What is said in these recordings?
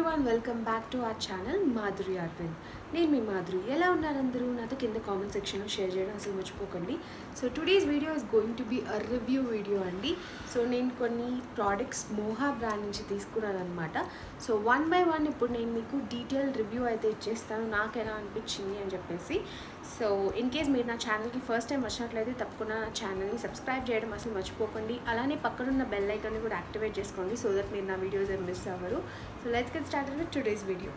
everyone welcome back to our channel Madhuri Aravind నేను మీ మాధురి ఎలా ఉన్నారు అందరూ నాతో కింద కామెంట్ సెక్షన్లో షేర్ చేయడం అసలు మర్చిపోకండి so today's video is going to be a review video అండి సో నేను కొన్ని ప్రోడక్ట్స్ మోహా బ్రాండ్ నుంచి తీసుకున్నాను అనమాట సో వన్ బై వన్ ఇప్పుడు నేను మీకు డీటెయిల్ రివ్యూ అయితే ఇచ్చేస్తాను నాకు ఎలా అనిపించింది అని చెప్పేసి సో ఇన్ కేస్ మీరు నా ఛానల్కి ఫస్ట్ టైం వచ్చినట్లయితే తప్పకుండా నా ఛానల్ని సబ్స్క్రైబ్ చేయడం అసలు మర్చిపోకండి అలానే పక్కనున్న బెల్ ఐకాన్ని కూడా యాక్టివేట్ చేసుకోండి సో దట్ మీరు నా వీడియోస్ ఏం మిస్ అవ్వరు so let's get start with today's video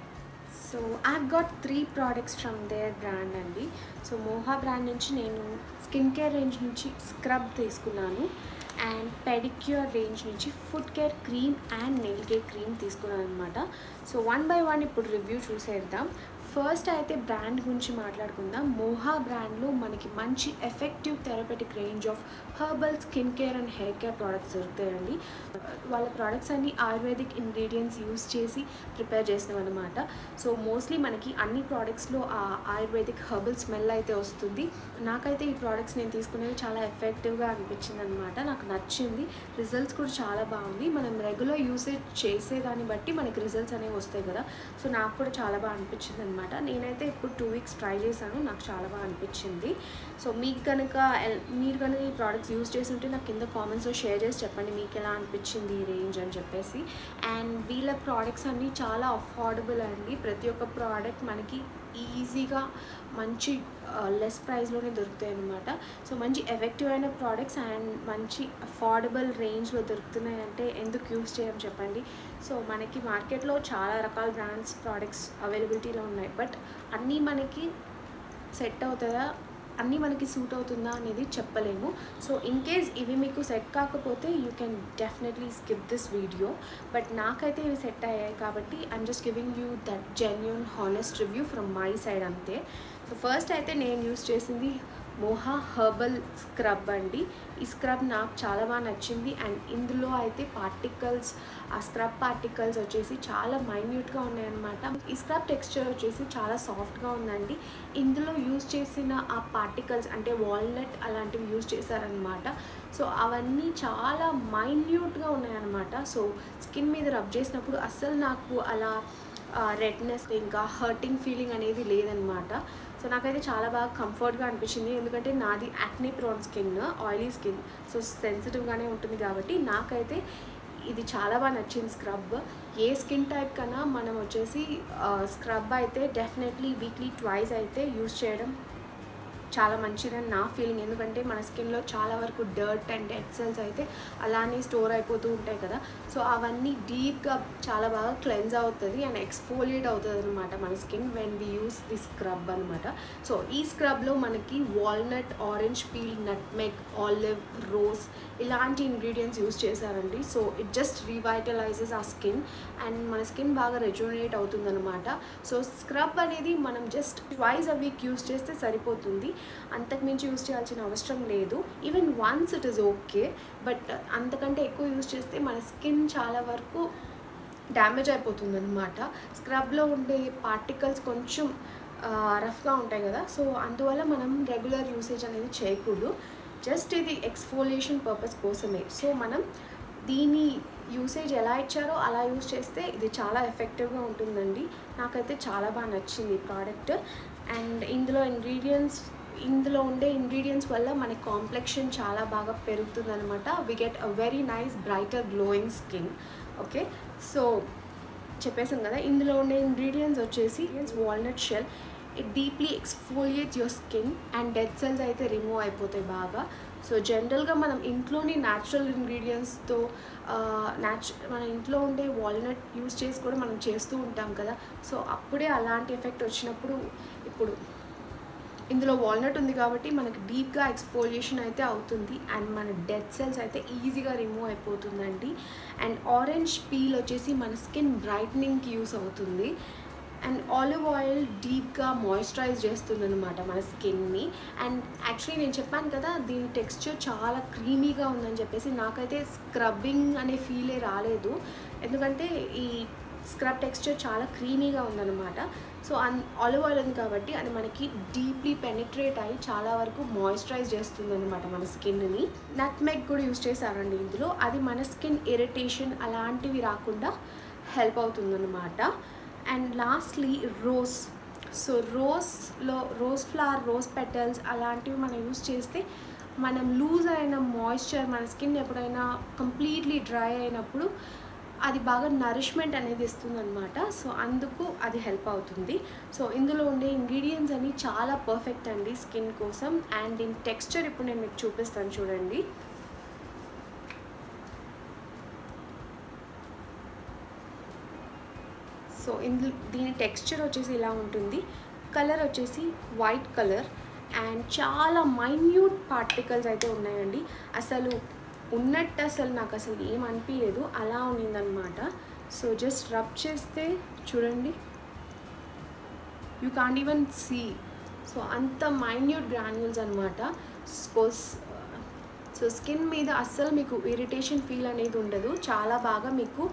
so I got three products from their brand అండి సో మోహా బ్రాండ్ నుంచి నేను స్కిన్ కేర్ రేంజ్ నుంచి స్క్రబ్ తీసుకున్నాను అండ్ పెడిక్యూర్ రేంజ్ నుంచి food care cream and nail care cream తీసుకున్నాను అనమాట so one by one ఇప్పుడు review చూసేద్దాం ఫస్ట్ అయితే బ్రాండ్ గురించి మాట్లాడుకుందాం మోహా బ్రాండ్లో మనకి మంచి effective therapeutic range of herbal skin care and hair care products దొరుకుతాయండి వాళ్ళ ప్రోడక్ట్స్ అన్ని ఆయుర్వేదిక్ ఇంగ్రీడియంట్స్ యూస్ చేసి ప్రిపేర్ చేసినవి అనమాట సో మోస్ట్లీ మనకి అన్ని ప్రోడక్ట్స్లో ఆ ఆయుర్వేదిక్ హర్బల్ స్మెల్ అయితే వస్తుంది నాకైతే ఈ ప్రోడక్ట్స్ నేను తీసుకునేవి చాలా ఎఫెక్టివ్గా అనిపించింది అనమాట నాకు నచ్చింది రిజల్ట్స్ కూడా చాలా బాగుంది మనం రెగ్యులర్ యూసేజ్ చేసేదాన్ని బట్టి మనకి రిజల్ట్స్ అనేవి వస్తాయి కదా సో నాకు కూడా చాలా బాగా అనిపించింది అనమాట నేనైతే ఇప్పుడు టూ వీక్స్ ట్రై చేశాను నాకు చాలా బాగా అనిపించింది సో మీకు కనుక ఎల్- మీరు కనుక ఈ ప్రోడక్ట్స్ యూస్ చేసి ఉంటే నాకు కింద కామెంట్స్లో షేర్ చేసి చెప్పండి మీకు ఎలా అనిపించింది ఈ రేంజ్ అని చెప్పేసి అండ్ వీళ్ళ ప్రోడక్ట్స్ అన్నీ చాలా అఫోర్డబుల్ అండి ప్రతి ఒక్క ప్రోడక్ట్ మనకి ఈజీగా మంచి లెస్ ప్రైస్లోనే దొరుకుతాయి అనమాట సో మంచి ఎఫెక్టివ్ అయిన ప్రోడక్ట్స్ అండ్ మంచి అఫోర్డబుల్ రేంజ్లో దొరుకుతున్నాయి అంటే ఎందుకు యూస్ చేయం చెప్పండి సో మనకి మార్కెట్లో చాలా రకాల బ్రాండ్స్ ప్రోడక్ట్స్ అవైలబిలిటీలో ఉన్నాయి బట్ అన్నీ మనకి సెట్ అవుతుందా అన్నీ మనకి సూట్ అవుతుందా అనేది చెప్పలేము సో ఇన్ కేస్ ఇవి మీకు సెట్ కాకపోతే you can definitely skip this video but నాకైతే ఇవి సెట్ అయ్యాయి కాబట్టి I'm just giving you that genuine honest review from my side అంతే సో ఫస్ట్ అయితే నేను యూస్ చేసింది మోహా హర్బల్ స్క్రబ్ అండి ఈ స్క్రబ్ నాకు చాలా బాగా నచ్చింది అండ్ ఇందులో అయితే పార్టికల్స్ ఆ స్క్రబ్ పార్టికల్స్ వచ్చేసి చాలా మైన్యూట్గా ఉన్నాయన్నమాట ఈ స్క్రబ్ టెక్స్చర్ వచ్చేసి చాలా సాఫ్ట్గా ఉందండి ఇందులో యూజ్ చేసిన ఆ పార్టికల్స్ అంటే వాల్నట్ అలాంటివి యూజ్ చేశారనమాట సో అవన్నీ చాలా మైన్యూట్గా ఉన్నాయన్నమాట సో స్కిన్ మీద రబ్ చేసినప్పుడు అస్సలు నాకు అలా రెడ్నెస్ ఇంకా హర్టింగ్ ఫీలింగ్ అనేది లేదనమాట సో నాకైతే చాలా బాగా కంఫర్ట్గా అనిపించింది ఎందుకంటే నాది acne prone skin oily skin so సెన్సిటివ్గానే ఉంటుంది కాబట్టి నాకైతే ఇది చాలా బాగా నచ్చింది స్క్రబ్ ఏ స్కిన్ టైప్ కన్నా మనం వచ్చేసి స్క్రబ్ అయితే డెఫినెట్లీ వీక్లీ ట్వైస్ అయితే యూస్ చేయడం చాలా మంచిదని నా ఫీలింగ్ ఎందుకంటే మన స్కిన్లో చాలా వరకు డర్ట్ అండ్ డెడ్ సెల్స్ అయితే అలానే స్టోర్ అయిపోతూ ఉంటాయి కదా సో అవన్నీ డీప్గా చాలా బాగా క్లెన్స్ అవుతుంది అండ్ ఎక్స్ఫోలియేట్ అవుతుంది అనమాట మన skin when we use the scrub అనమాట సో ఈ స్క్రబ్లో మనకి walnut orange peel nutmeg olive rose ఇలాంటి ఇంగ్రీడియంట్స్ యూస్ చేశారండి సో ఇట్ జస్ట్ రీవైటలైజెస్ ఆ స్కిన్ అండ్ మన స్కిన్ బాగా రెజ్యూనేట్ అవుతుందన్నమాట సో స్క్రబ్ అనేది మనం just twice a week use చేస్తే సరిపోతుంది అంతకుమించి యూస్ చేయాల్సిన అవసరం లేదు even once it is okay but అంతకంటే ఎక్కువ యూస్ చేస్తే మన స్కిన్ చాలా వరకు డ్యామేజ్ అయిపోతుంది అనమాట స్క్రబ్లో ఉండే పార్టికల్స్ కొంచెం రఫ్గా ఉంటాయి కదా సో అందువల్ల మనం రెగ్యులర్ యూసేజ్ అనేది చేయకూడదు జస్ట్ ఇది ఎక్స్ఫోలియేషన్ పర్పస్ కోసమే సో మనం దీని యూసేజ్ ఎలా ఇచ్చారో అలా యూస్ చేస్తే ఇది చాలా ఎఫెక్టివ్గా ఉంటుందండి నాకైతే చాలా బాగా నచ్చింది ఈ ప్రోడక్ట్ అండ్ ఇందులో ఇంగ్రీడియంట్స్ ఇందులో ఉండే ఇంగ్రీడియంట్స్ వల్ల మన కాంప్లెక్షన్ చాలా బాగా పెరుగుతుంది అనమాట we get a very nice brighter glowing skin okay so చెప్పేసాం కదా ఇందులో ఉండే ఇంగ్రీడియంట్స్ వచ్చేసి walnut shell it deeply exfoliate your skin and dead cells అయితే రిమూవ్ అయిపోతాయి బాగా సో జనరల్గా మనం ఇంట్లోని న్యాచురల్ ఇంగ్రీడియంట్స్తో న్యాచు మన ఇంట్లో ఉండే వాల్నట్ యూస్ చేసి కూడా మనం చేస్తూ ఉంటాం కదా సో అప్పుడే అలాంటి ఎఫెక్ట్ వచ్చినప్పుడు ఇప్పుడు ఇందులో వాల్నట్ ఉంది కాబట్టి మనకి డీప్గా ఎక్స్ఫోలియేషన్ అయితే అవుతుంది అండ్ మన డెడ్ సెల్స్ అయితే ఈజీగా రిమూవ్ అయిపోతుందండి అండ్ ఆరెంజ్ పీల్ వచ్చేసి మన స్కిన్ బ్రైట్నింగ్కి యూస్ అవుతుంది అండ్ ఆలివ్ ఆయిల్ డీప్గా మాయిశ్చరైజ్ చేస్తుంది అనమాట మన స్కిన్ని అండ్ యాక్చువల్లీ నేను చెప్పాను కదా దీని టెక్స్చర్ చాలా క్రీమీగా ఉందని చెప్పేసి నాకైతే స్క్రబ్బింగ్ అనే ఫీలే రాలేదు ఎందుకంటే ఈ స్క్రబ్ టెక్స్చర్ చాలా క్రీమీగా ఉందన్నమాట సో అన్ ఆలివ్ ఆయిల్ ఉంది కాబట్టి అది మనకి డీప్లీ పెనిట్రేట్ అయ్యి చాలా వరకు మాయిశ్చరైజ్ చేస్తుంది అనమాట మన స్కిన్ని నట్ మెగ్ కూడా యూస్ చేశారండి ఇందులో అది మన స్కిన్ ఇరిటేషన్ అలాంటివి రాకుండా హెల్ప్ అవుతుందన్నమాట అండ్ లాస్ట్లీ రోజ్ సో రోస్లో రోజ్ ఫ్లవర్ రోజ్ పెటల్స్ అలాంటివి మనం యూస్ చేస్తే మనం లూజ్ అయిన మాయిశ్చర్ మన స్కిన్ ఎప్పుడైనా కంప్లీట్లీ డ్రై అయినప్పుడు అది బాగా నరిష్మెంట్ అనేది ఇస్తుంది అనమాట సో అందుకు అది హెల్ప్ అవుతుంది సో ఇందులో ఉండే ఇంగ్రీడియంట్స్ అన్ని చాలా పర్ఫెక్ట్ అండి స్కిన్ కోసం అండ్ దీని టెక్స్చర్ ఇప్పుడు నేను మీకు చూపిస్తాను చూడండి సో ఇందులో దీని టెక్స్చర్ వచ్చేసి ఇలా ఉంటుంది కలర్ వచ్చేసి వైట్ కలర్ అండ్ చాలా మైన్యూట్ పార్టికల్స్ అయితే ఉన్నాయండి అసలు ఉన్నట్టు అసలు నాకు అసలు ఏం అనిపించలేదు అలా ఉన్నిందనమాట సో జస్ట్ రబ్ చేస్తే చూడండి you can't even see so అంత మైన్యూట్ గ్రాన్యూల్స్ అనమాట సో స్కిన్ మీద అస్సలు మీకు ఇరిటేషన్ ఫీల్ అనేది ఉండదు చాలా బాగా మీకు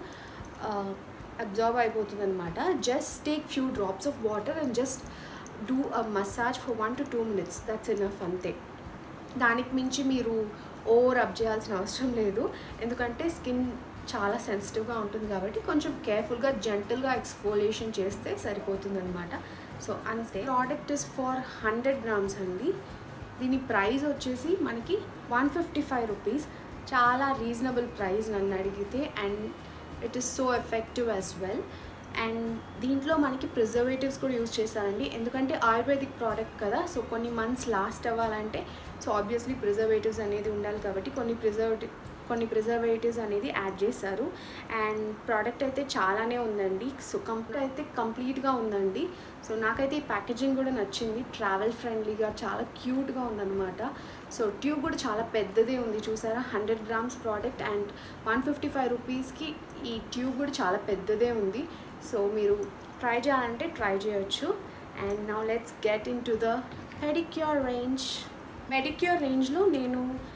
అబ్జర్వ్ అయిపోతుంది అనమాట just take few drops of water and just do a massage for one to two minutes that's enough అంతే దానికి మించి మీరు ఓవర్ అప్ చేయాల్సిన అవసరం లేదు ఎందుకంటే స్కిన్ చాలా సెన్సిటివ్గా ఉంటుంది కాబట్టి కొంచెం కేర్ఫుల్గా జెంటల్గా ఎక్స్ఫోలియేషన్ చేస్తే సరిపోతుంది అనమాట సో అంతే product is for hundred grams అండి దీని ప్రైస్ వచ్చేసి మనకి వన్ ఫిఫ్టీ ఫైవ్ రూపీస్ చాలా రీజనబుల్ ప్రైస్ నన్ను అడిగితే and it is so effective as well and దీంట్లో మనకి ప్రిజర్వేటివ్స్ కూడా యూజ్ చేస్తారండి ఎందుకంటే ఆయుర్వేదిక్ ప్రోడక్ట్ కదా సో కొన్ని మంత్స్ లాస్ట్ అవ్వాలంటే సో ఆబ్వియస్లీ ప్రిజర్వేటివ్స్ అనేది ఉండాలి కాబట్టి కొన్ని ప్రిజర్వేటివ్ కొన్ని ప్రిజర్వేటివ్స్ అనేది యాడ్ చేశారు అండ్ ప్రోడక్ట్ అయితే చాలానే ఉందండి సో కంప్లీట్ అయితే కంప్లీట్గా ఉందండి సో నాకైతే ఈ ప్యాకేజింగ్ కూడా నచ్చింది ట్రావెల్ ఫ్రెండ్లీగా చాలా క్యూట్గా ఉందన్నమాట సో ట్యూబ్ కూడా చాలా పెద్దదే ఉంది చూసారా hundred grams product and one fifty five రూపీస్కి ఈ ట్యూబ్ కూడా చాలా పెద్దదే ఉంది సో మీరు ట్రై చేయాలంటే ట్రై చేయొచ్చు and now let's get into the medicure range medicure రేంజ్లో నేను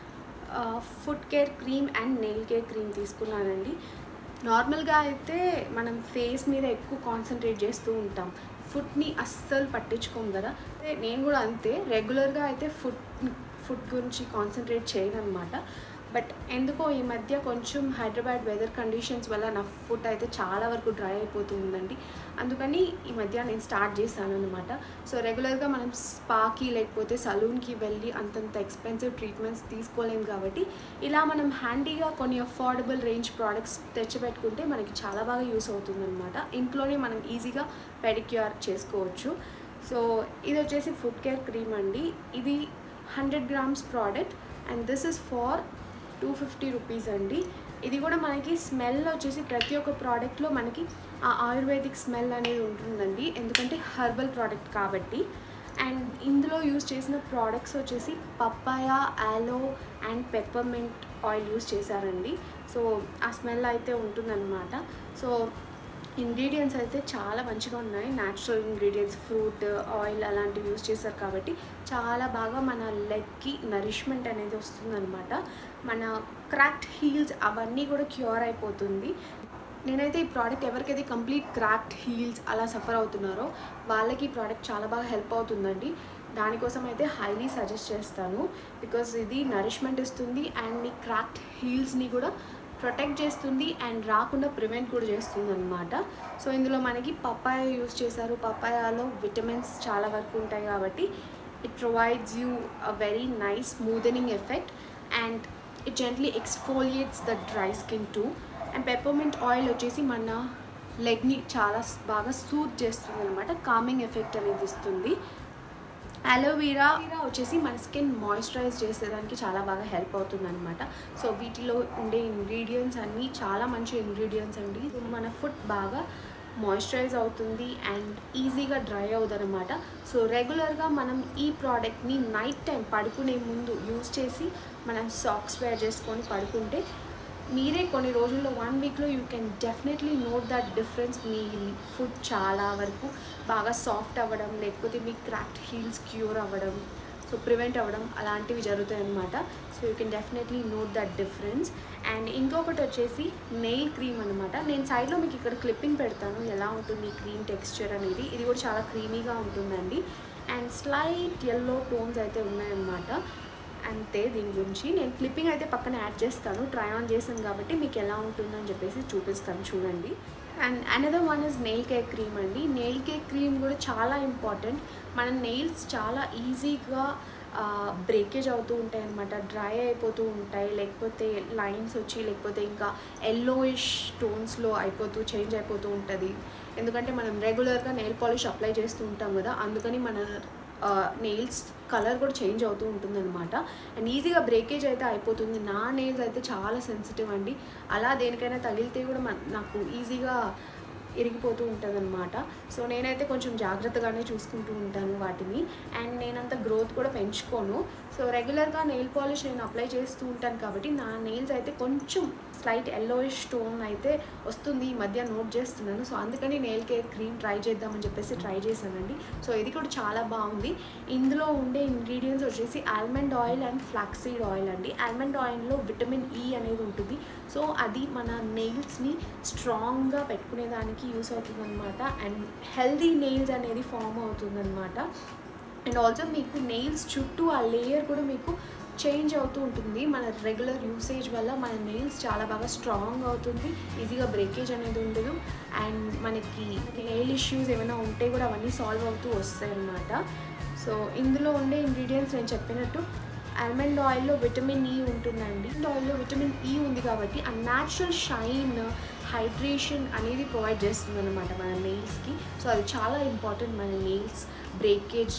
food care cream and nail care cream తీసుకున్నానండి నార్మల్గా అయితే మనం ఫేస్ మీద ఎక్కువ కాన్సన్ట్రేట్ చేస్తూ ఉంటాం ఫుడ్ని అస్సలు పట్టించుకోం కదా నేను కూడా అంతే రెగ్యులర్గా అయితే ఫుడ్ ఫుడ్ గురించి కాన్సన్ట్రేట్ చేయను అనమాట బట్ ఎందుకో ఈ మధ్య కొంచెం హైదరాబాద్ వెదర్ కండిషన్స్ వల్ల నా ఫుడ్ అయితే చాలా వరకు డ్రై అయిపోతూ ఉందండి అందుకని ఈ మధ్య నేను స్టార్ట్ చేశాను అనమాట సో రెగ్యులర్గా మనం స్పాకి లేకపోతే సలూన్కి వెళ్ళి అంతంత ఎక్స్పెన్సివ్ ట్రీట్మెంట్స్ తీసుకోలేం కాబట్టి ఇలా మనం హ్యాండీగా కొన్ని అఫోర్డబుల్ రేంజ్ ప్రోడక్ట్స్ తెచ్చిపెట్టుకుంటే మనకి చాలా బాగా యూస్ అవుతుందన్నమాట ఇంట్లోనే మనం ఈజీగా పెడిక్యూర్ చేసుకోవచ్చు సో ఇది వచ్చేసి ఫుడ్ కేర్ క్రీమ్ అండి ఇది hundred grams product and this is for two fifty rupees అండి ఇది కూడా మనకి స్మెల్ వచ్చేసి ప్రతి ఒక్క ప్రోడక్ట్లో మనకి ఆ ఆయుర్వేదిక్ స్మెల్ అనేది ఉంటుందండి ఎందుకంటే హర్బల్ ప్రోడక్ట్ కాబట్టి అండ్ ఇందులో యూస్ చేసిన ప్రోడక్ట్స్ వచ్చేసి papaya aloe and peppermint oil use చేశారండి సో ఆ స్మెల్ అయితే ఉంటుందన్నమాట సో ఇంగ్రీడియంట్స్ అయితే చాలా మంచిగా ఉన్నాయి న్యాచురల్ ఇంగ్రీడియంట్స్ ఫ్రూట్ ఆయిల్ అలాంటివి యూస్ చేశారు కాబట్టి చాలా బాగా మన లెగ్కి నరిష్మెంట్ అనేది వస్తుందన్నమాట మన క్రాక్డ్ హీల్స్ అవన్నీ కూడా క్యూర్ అయిపోతుంది నేనైతే ఈ ప్రోడక్ట్ ఎవరికైతే కంప్లీట్ క్రాక్డ్ హీల్స్ అలా సఫర్ అవుతున్నారో వాళ్ళకి ఈ ప్రోడక్ట్ చాలా బాగా హెల్ప్ అవుతుందండి దానికోసం అయితే హైలీ సజెస్ట్ చేస్తాను బికాజ్ ఇది నరిష్మెంట్ ఇస్తుంది అండ్ మీ క్రాక్డ్ హీల్స్ని కూడా ప్రొటెక్ట్ చేస్తుంది అండ్ రాకుండా ప్రివెంట్ కూడా చేస్తుంది అనమాట సో ఇందులో మనకి పప్పాయ యూస్ చేశారు పప్పాయలో విటమిన్స్ చాలా వరకు ఉంటాయి కాబట్టి it provides you a very nice smoothening effect and it gently exfoliates the dry skin too and peppermint oil వచ్చేసి మన లెగ్ని చాలా బాగా సూట్ చేస్తుంది అనమాట కామింగ్ ఎఫెక్ట్ అనేది ఇస్తుంది అలోవీరా వచ్చేసి మన స్కిన్ మాయిశ్చరైజ్ చేసేదానికి చాలా బాగా హెల్ప్ అవుతుంది అనమాట సో వీటిలో ఉండే ఇంగ్రీడియంట్స్ అన్నీ చాలా మంచి ఇంగ్రీడియంట్స్ అండి మన ఫుడ్ బాగా మాయిశ్చరైజ్ అవుతుంది అండ్ ఈజీగా డ్రై అవుతుంది అనమాట సో రెగ్యులర్గా మనం ఈ ప్రోడక్ట్ని నైట్ టైం పడుకునే ముందు యూస్ చేసి మనం సాక్స్ వేర్ చేసుకొని పడుకుంటే మీరే కొన్ని రోజుల్లో వన్ వీక్లో you can definitely note that difference మీ ఫుడ్ చాలా వరకు బాగా సాఫ్ట్ అవ్వడం లేకపోతే మీ క్రాక్డ్ హీల్స్ క్యూర్ అవ్వడం సో ప్రివెంట్ అవ్వడం అలాంటివి జరుగుతాయి అనమాట so you can definitely note that difference and ఇంకొకటి వచ్చేసి నెయిల్ క్రీమ్ అనమాట నేను సైడ్లో మీకు ఇక్కడ క్లిప్పింగ్ పెడతాను ఎలా ఉంటుంది క్రీమ్ టెక్స్చర్ అనేది ఇది కూడా చాలా క్రీమీగా ఉంటుందండి అండ్ స్లైట్ ఎల్లో టోన్స్ అయితే ఉన్నాయన్నమాట అంతే దీని గురించి నేను క్లిప్పింగ్ అయితే పక్కన యాడ్ చేస్తాను ట్రై ఆన్ చేశాను కాబట్టి మీకు ఎలా ఉంటుందని చెప్పేసి చూపిస్తాను చూడండి and another one is nail cake cream అండి నెయిల్ కేక్ క్రీమ్ కూడా చాలా ఇంపార్టెంట్ మన నెయిల్స్ చాలా ఈజీగా బ్రేకేజ్ అవుతూ ఉంటాయి అనమాట డ్రై అయిపోతూ ఉంటాయి లేకపోతే లైన్స్ వచ్చి లేకపోతే ఇంకా ఎల్లోయిష్ టోన్స్లో అయిపోతూ చేంజ్ అయిపోతూ ఉంటుంది ఎందుకంటే మనం రెగ్యులర్గా నెయిల్ పాలిష్ అప్లై చేస్తూ ఉంటాం కదా అందుకని మన నెయిల్స్ కలర్ కూడా చేంజ్ అవుతూ ఉంటుంది అనమాట అండ్ ఈజీగా బ్రేకేజ్ అయితే అయిపోతుంది నా నెయిల్స్ అయితే చాలా సెన్సిటివ్ అండి అలా దేనికైనా తగిలితే కూడా మన నాకు ఈజీగా ఇరిగిపోతూ ఉంటుంది అనమాట సో నేనైతే కొంచెం జాగ్రత్తగానే చూసుకుంటూ ఉంటాను వాటిని అండ్ నేనంత గ్రోత్ కూడా పెంచుకోను సో రెగ్యులర్గా నెయిల్ పాలిష్ నేను అప్లై చేస్తూ ఉంటాను కాబట్టి నా నెయిల్స్ అయితే కొంచెం స్లైట్ ఎల్లోయిష్ స్టోన్ అయితే వస్తుంది ఈ మధ్య నోట్ చేస్తున్నాను సో అందుకని నెయిల్ కేర్ క్రీమ్ ట్రై చేద్దామని చెప్పేసి ట్రై చేశానండి సో ఇది కూడా చాలా బాగుంది ఇందులో ఉండే ఇంగ్రీడియంట్స్ వచ్చేసి almond oil and flaxseed oil అండి ఆల్మండ్ ఆయిల్లో విటమిన్ ఈ అనేది ఉంటుంది సో అది మన నెయిల్స్ని స్ట్రాంగ్గా పెట్టుకునేదానికి యూస్ అవుతుంది అనమాట అండ్ హెల్దీ నెయిల్స్ అనేది ఫామ్ అవుతుంది అనమాట అండ్ ఆల్సో మీకు నెయిల్స్ చుట్టూ ఆ లేయర్ కూడా మీకు చేంజ్ అవుతూ ఉంటుంది మన రెగ్యులర్ యూసేజ్ వల్ల మన నెయిల్స్ చాలా బాగా స్ట్రాంగ్ అవుతుంది ఈజీగా బ్రేకేజ్ అనేది ఉండదు అండ్ మనకి నెయిల్ ఇష్యూస్ ఏమైనా ఉంటే కూడా అవన్నీ సాల్వ్ అవుతూ వస్తాయి అన్నమాట సో ఇందులో ఉండే ఇంగ్రీడియంట్స్ నేను చెప్పినట్టు ఆల్మండ్ ఆయిల్లో విటమిన్ ఈ ఉంటుందండి ఆయిల్లో విటమిన్ ఈ ఉంది కాబట్టి ఆ న్యాచురల్ షైన్ హైడ్రేషన్ అనేది ప్రొవైడ్ చేస్తుంది అనమాట మన నెయిల్స్కి సో అది చాలా ఇంపార్టెంట్ మన నెయిల్స్ బ్రేకేజ్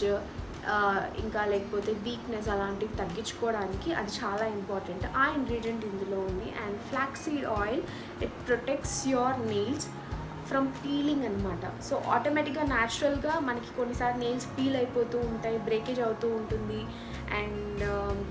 ఇంకా లేకపోతే వీక్నెస్ అలాంటివి తగ్గించుకోవడానికి అది చాలా ఇంపార్టెంట్ ఆ ఇంగ్రీడియంట్ ఇందులో ఉంది and flaxseed oil it protects your nails from peeling అనమాట సో ఆటోమేటిక్గా న్యాచురల్గా మనకి కొన్నిసార్లు నెయిల్స్ పీల్ అయిపోతూ ఉంటాయి బ్రేకేజ్ అవుతూ ఉంటుంది అండ్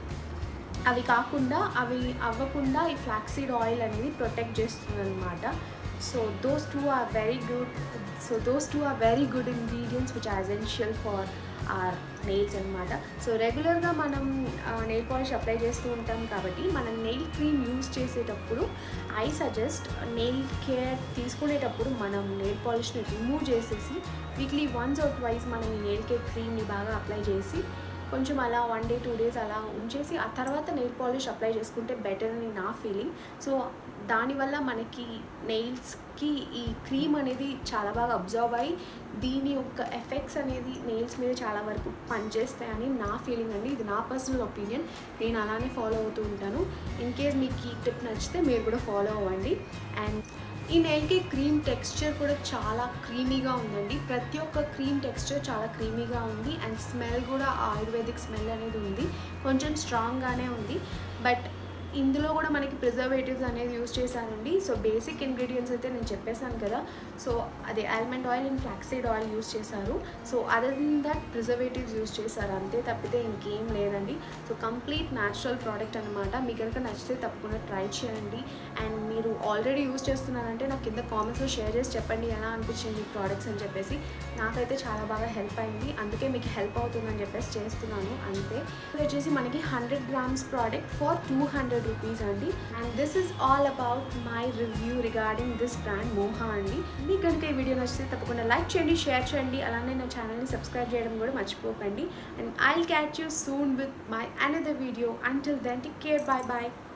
అవి కాకుండా అవి అవ్వకుండా ఈ ఫ్లాక్సీడ్ ఆయిల్ అనేది ప్రొటెక్ట్ చేస్తుంది అనమాట so those two are very good so those two are very good ingredients which are essential for our nails అనమాట సో రెగ్యులర్గా మనం నెయిల్ పాలిష్ అప్లై చేస్తూ ఉంటాం కాబట్టి మనం నెయిల్ క్రీమ్ యూస్ చేసేటప్పుడు ఐ సజెస్ట్ నెయిల్ కేర్ తీసుకునేటప్పుడు మనం నెయిల్ పాలిష్ని రిమూవ్ చేసేసి వీక్లీ వన్స్ ఆర్ ట్వైస్ మనం ఈ నెయిల్ కేర్ క్రీమ్ని బాగా అప్లై చేసి కొంచెం అలా వన్ డే టూ డేస్ అలా ఉంచేసి ఆ తర్వాత నెయిల్ పాలిష్ అప్లై చేసుకుంటే బెటర్ అని నా ఫీలింగ్ సో దానివల్ల మనకి నెయిల్స్కి ఈ క్రీమ్ అనేది చాలా బాగా అబ్జర్వ్ అయ్యి దీని యొక్క ఎఫెక్ట్స్ అనేది నెయిల్స్ మీద చాలా వరకు పనిచేస్తాయని నా ఫీలింగ్ అండి ఇది నా పర్సనల్ ఒపీనియన్ నేను అలానే ఫాలో అవుతూ ఉంటాను ఇన్ కేస్ మీకు ఈ టిప్ నచ్చితే మీరు కూడా ఫాలో అవ్వండి అండ్ ఈ నెయిల్కి క్రీమ్ టెక్స్చర్ కూడా చాలా క్రీమీగా ఉందండి ప్రతి ఒక్క క్రీమ్ టెక్స్చర్ చాలా క్రీమీగా ఉంది అండ్ స్మెల్ కూడా ఆయుర్వేదిక్ స్మెల్ అనేది ఉంది కొంచెం స్ట్రాంగ్గానే ఉంది బట్ ఇందులో కూడా మనకి ప్రిజర్వేటివ్స్ అనేది యూస్ చేశానండి సో బేసిక్ ఇంగ్రీడియంట్స్ అయితే నేను చెప్పేశాను కదా సో అది almond oil and flaxseed oil use చేశారు so other than that preservatives use చేశారు అంతే తప్పితే ఇంకేం లేదండి సో కంప్లీట్ న్యాచురల్ ప్రోడక్ట్ అనమాట మీకు కనుక నచ్చితే తప్పకుండా ట్రై చేయండి అండ్ మీరు ఆల్రెడీ యూస్ చేస్తున్నారంటే నాకు కింద కామెంట్స్లో షేర్ చేసి చెప్పండి ఎలా అనిపించింది ఈ ప్రోడక్ట్స్ అని చెప్పేసి నాకైతే చాలా బాగా హెల్ప్ అయింది అందుకే మీకు హెల్ప్ అవుతుందని చెప్పేసి చేస్తున్నాను అంతే ఇది వచ్చేసి మనకి hundred grams product for two hundred rupees అండి and this is all about my review regarding this brand Moha అండి మీకు కనుక ఈ వీడియో నచ్చితే తప్పకుండా లైక్ చేయండి షేర్ చేయండి అలానే నా ఛానల్ని సబ్స్క్రైబ్ చేయడం కూడా మర్చిపోకండి and I'll catch you soon with my another video until then take care bye bye